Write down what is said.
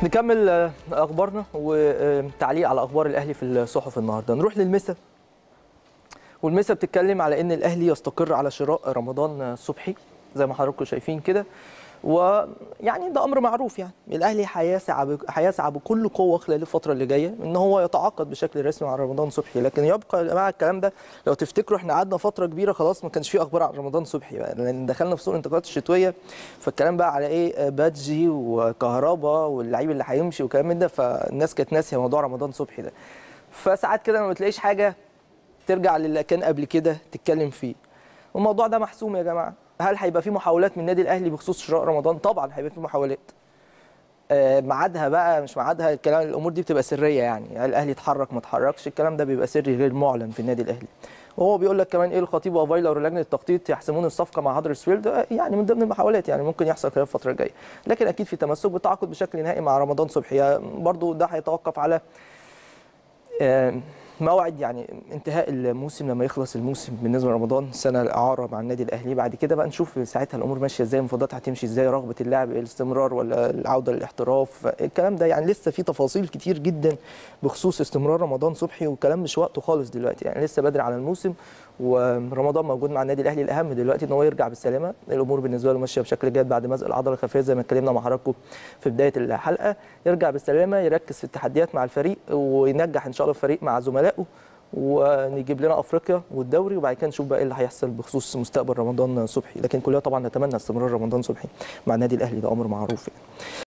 نكمل آه، اخبارنا وتعليق على اخبار الاهلي في الصحف النهارده نروح للمسا والمسا بتتكلم على ان الاهلي يستقر على شراء رمضان صبحي زي ما حضراتكم شايفين كده ويعني ده امر معروف يعني الاهلي هيسعى ب- هيسعى بكل قوه خلال الفتره اللي جايه ان هو يتعاقد بشكل رسمي مع رمضان صبحي لكن يبقى يا جماعه الكلام ده لو تفتكروا احنا قعدنا فتره كبيره خلاص ما كانش في اخبار عن رمضان صبحي بقى لان دخلنا في سوق الانتقالات الشتويه فالكلام بقى على ايه آه، بادجي وكهربا واللعيب اللي هيمشي وكلام من ده فالناس كانت ناسيه موضوع رمضان صبحي ده فساعات كده ما بتلاقيش حاجه ترجع للي كان قبل كده تتكلم فيه والموضوع ده محسوم يا جماعه هل هيبقى في محاولات من النادي الاهلي بخصوص شراء رمضان طبعا هيبقى في محاولات آه، ميعادها بقى مش ميعادها الكلام الامور دي بتبقى سريه يعني هل الاهلي اتحرك ما اتحركش الكلام ده بيبقى سري غير معلن في النادي الاهلي وهو بيقول لك كمان ايه الخطيب وفايلر ولجنه التخطيط يحسمون الصفقه مع هدرسفيلد آه، يعني من ضمن المحاولات يعني ممكن يحصل خلال الفتره الجايه لكن اكيد في تمسك بالتعاقد بشكل نهائي مع رمضان صبحي برضو ده هيتوقف على آه، موعد يعني انتهاء الموسم لما يخلص الموسم بالنسبه لرمضان سنه الاعاره مع النادي الاهلي بعد كده بقى نشوف ساعتها الامور ماشيه ازاي المفاوضات هتمشي ازاي رغبه اللاعب الاستمرار ولا العوده للاحتراف الكلام ده يعني لسه في تفاصيل كتير جدا بخصوص استمرار رمضان صبحي والكلام مش وقته خالص دلوقتي يعني لسه بدري على الموسم ورمضان موجود مع النادي الاهلي الاهم دلوقتي ان هو يرجع بالسلامه الامور بالنسبه له ماشيه بشكل جيد بعد مزق العضله الخلفيه زي ما اتكلمنا مع حضراتكم في بدايه الحلقه يرجع بالسلامه يركز في التحديات مع الفريق وينجح ان شاء الله الفريق مع زملائه ونجيب لنا افريقيا والدوري وبعد كده نشوف بقى ايه اللي هيحصل بخصوص مستقبل رمضان صبحي لكن كلنا طبعا نتمنى استمرار رمضان صبحي مع النادي الاهلي ده امر معروف يعني.